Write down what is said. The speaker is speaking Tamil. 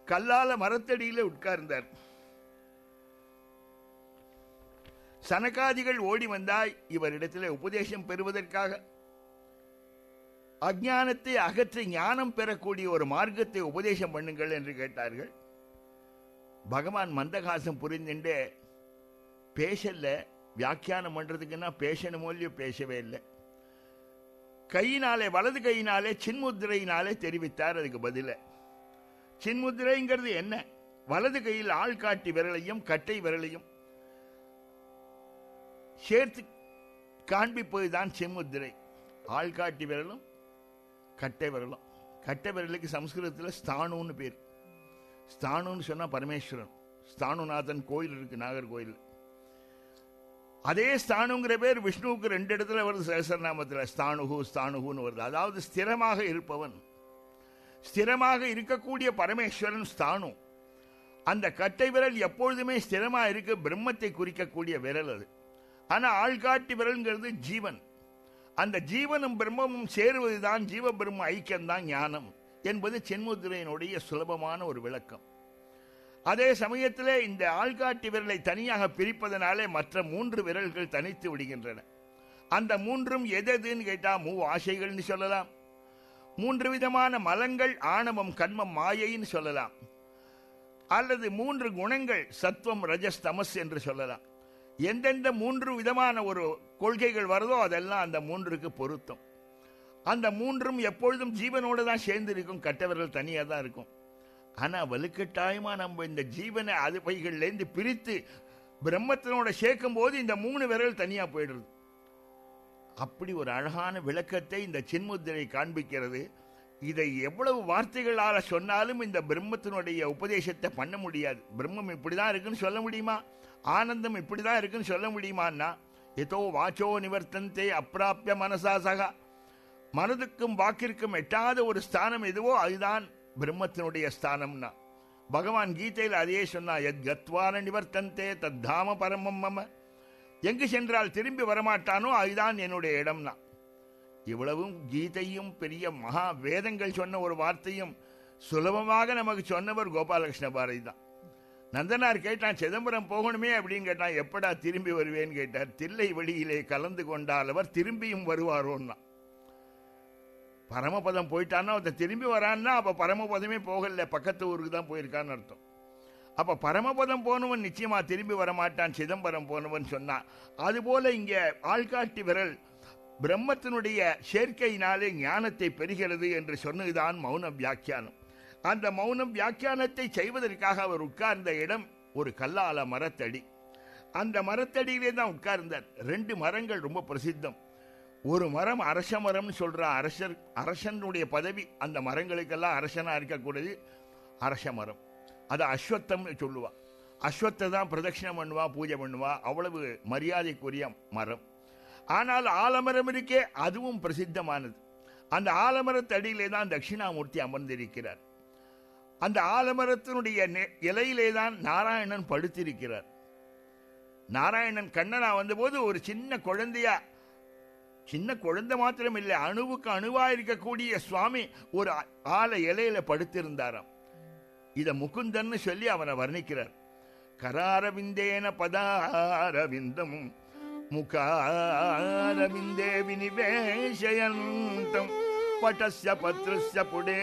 கல்லால மரத்தடியில உட்கார்ந்தார் சனகாதிகள் ஓடி வந்தாய் இவரிடத்திலே உபதேசம் பெறுவதற்காக அஜானத்தை அகற்றி ஞானம் பெறக்கூடிய ஒரு மார்க்கத்தை உபதேசம் பண்ணுங்கள் என்று கேட்டார்கள் பகவான் மந்தகாசம் புரிந்துட்டு பேசல வியாக்கியானம் பண்றதுக்குன்னா பேசணுமோ இல்லையோ பேசவே இல்லை கையினாலே வலது கையினாலே சின்முத்திரையினாலே தெரிவித்தார் அதுக்கு பதில சின்முத்திரைங்கிறது என்ன வலது கையில் ஆள்காட்டி விரலையும் கட்டை விரலையும் சேர்த்து காண்பிப்பதுதான் செம்முத்திரை ஆள்காட்டி விரலும் கட்டை விரலும் கட்டை விரலுக்கு சம்ஸ்கிருதத்தில் ஸ்தானுன்னு பேர் ஸ்தானுன்னு சொன்னா பரமேஸ்வரன் ஸ்தானுநாதன் கோயில் இருக்கு நாகர்கோயில் அதே ஸ்தானுங்கிற பேர் விஷ்ணுவுக்கு ரெண்டு இடத்துல வருது சகசரநாமத்தில் ஸ்தானுகு ஸ்தானுகுன்னு வருது அதாவது ஸ்திரமாக இருப்பவன் ஸ்திரமாக இருக்கக்கூடிய பரமேஸ்வரன் ஸ்தானு அந்த கட்டை விரல் எப்பொழுதுமே ஸ்திரமா இருக்கு பிரம்மத்தை குறிக்கக்கூடிய விரல் அது ஆனா ஆள்காட்டி விரல்ங்கிறது ஜீவன் அந்த ஜீவனும் பிரம்மமும் சேருவதுதான் ஜீவ பிரம்ம ஐக்கியம்தான் ஞானம் என்பது சென்முத்திரையினுடைய சுலபமான ஒரு விளக்கம் அதே சமயத்திலே இந்த ஆள்காட்டி விரலை தனியாக பிரிப்பதனாலே மற்ற மூன்று விரல்கள் தனித்து விடுகின்றன அந்த மூன்றும் எதெதுன்னு கேட்டா மூ ஆசைகள்னு சொல்லலாம் மூன்று விதமான மலங்கள் ஆணவம் கண்மம் மாயைன்னு சொல்லலாம் அல்லது மூன்று குணங்கள் சத்துவம் ரஜஸ் தமஸ் என்று சொல்லலாம் எந்தெந்த மூன்று விதமான ஒரு கொள்கைகள் வருதோ அதெல்லாம் அந்த மூன்றுக்கு பொருத்தம் அந்த மூன்றும் எப்பொழுதும் ஜீவனோடு தான் சேர்ந்து இருக்கும் கட்டவர்கள் தனியாக தான் இருக்கும் ஆனா வலுக்கட்டாயமா நம்ம இந்த ஜீவனை அது பைகள்லேருந்து பிரித்து பிரம்மத்தினோட சேர்க்கும் போது இந்த மூணு விரல் தனியா போயிடுறது அப்படி ஒரு அழகான விளக்கத்தை இந்த சின்முத்திரை காண்பிக்கிறது இதை எவ்வளவு வார்த்தைகளால சொன்னாலும் இந்த பிரம்மத்தினுடைய உபதேசத்தை பண்ண முடியாது பிரம்மம் இப்படிதான் இருக்குன்னு சொல்ல முடியுமா ஆனந்தம் இப்படிதான் இருக்குன்னு சொல்ல முடியுமான்னா ஏதோ வாச்சோ நிவர்த்தந்தே அப்பிராப்பிய மனசா சகா மனதுக்கும் வாக்கிற்கும் எட்டாத ஒரு ஸ்தானம் எதுவோ அதுதான் பிரம்மத்தினுடைய ஸ்தானம்னா பகவான் கீதையில் அதையே சொன்னா எத் கத்வான நிவர்த்தந்தே தத்தாம பரமம் மம எங்கு சென்றால் திரும்பி வரமாட்டானோ அதுதான் என்னுடைய இடம்னா இவ்வளவும் கீதையும் பெரிய மகா வேதங்கள் சொன்ன ஒரு வார்த்தையும் சுலபமாக நமக்கு சொன்னவர் கோபாலகிருஷ்ண பாரதி தான் நந்தனார் கேட்டான் சிதம்பரம் போகணுமே அப்படின்னு கேட்டான் எப்படா திரும்பி வருவேன்னு கேட்டார் தில்லை வழியிலே கலந்து கொண்டால் அவர் திரும்பியும் வருவாரோன்னா பரமபதம் போயிட்டான்னா ஒருத்தன் திரும்பி வரான்னா அப்ப பரமபதமே போகல பக்கத்து ஊருக்கு தான் போயிருக்கான்னு அர்த்தம் அப்ப பரமபதம் போனவன் நிச்சயமா திரும்பி வரமாட்டான் சிதம்பரம் போனவன் சொன்னான் அதுபோல இங்க ஆள்காட்டி விரல் பிரம்மத்தினுடைய சேர்க்கையினாலே ஞானத்தை பெறுகிறது என்று சொன்னதுதான் மௌன வியாக்கியானம் அந்த மௌனம் வியாக்கியானத்தை செய்வதற்காக அவர் உட்கார்ந்த இடம் ஒரு கல்லால மரத்தடி அந்த மரத்தடியிலே தான் உட்கார்ந்தார் ரெண்டு மரங்கள் ரொம்ப பிரசித்தம் ஒரு மரம் அரச மரம்னு சொல்ற அரசர் அரசனுடைய பதவி அந்த மரங்களுக்கெல்லாம் அரசனா இருக்கக்கூடியது அரச மரம் அது அஸ்வத்தம்னு சொல்லுவா அஸ்வத்தை தான் பிரதட்சிணம் பண்ணுவா பூஜை பண்ணுவா அவ்வளவு மரியாதைக்குரிய மரம் ஆனால் ஆலமரம் இருக்கே அதுவும் பிரசித்தமானது அந்த ஆலமரத்தடியிலே தான் தட்சிணாமூர்த்தி அமர்ந்திருக்கிறார் அந்த ஆலமரத்தினுடைய இலையிலே தான் நாராயணன் படுத்திருக்கிறார் நாராயணன் கண்ணனா வந்தபோது ஒரு சின்ன குழந்தையா சின்ன குழந்தை மாத்திரம் இல்லை அணுவுக்கு அணுவா இருக்கக்கூடிய சுவாமி ஒரு ஆல இலையில படுத்திருந்தாராம் இத முகுந்தன்னு சொல்லி அவனை வர்ணிக்கிறார் கராரவிந்தேன பதாரவிந்தம் முகாரவிந்தே வினிவேஷயந்தம் பட்டஸ்ய பத்ரஸ்ய புடே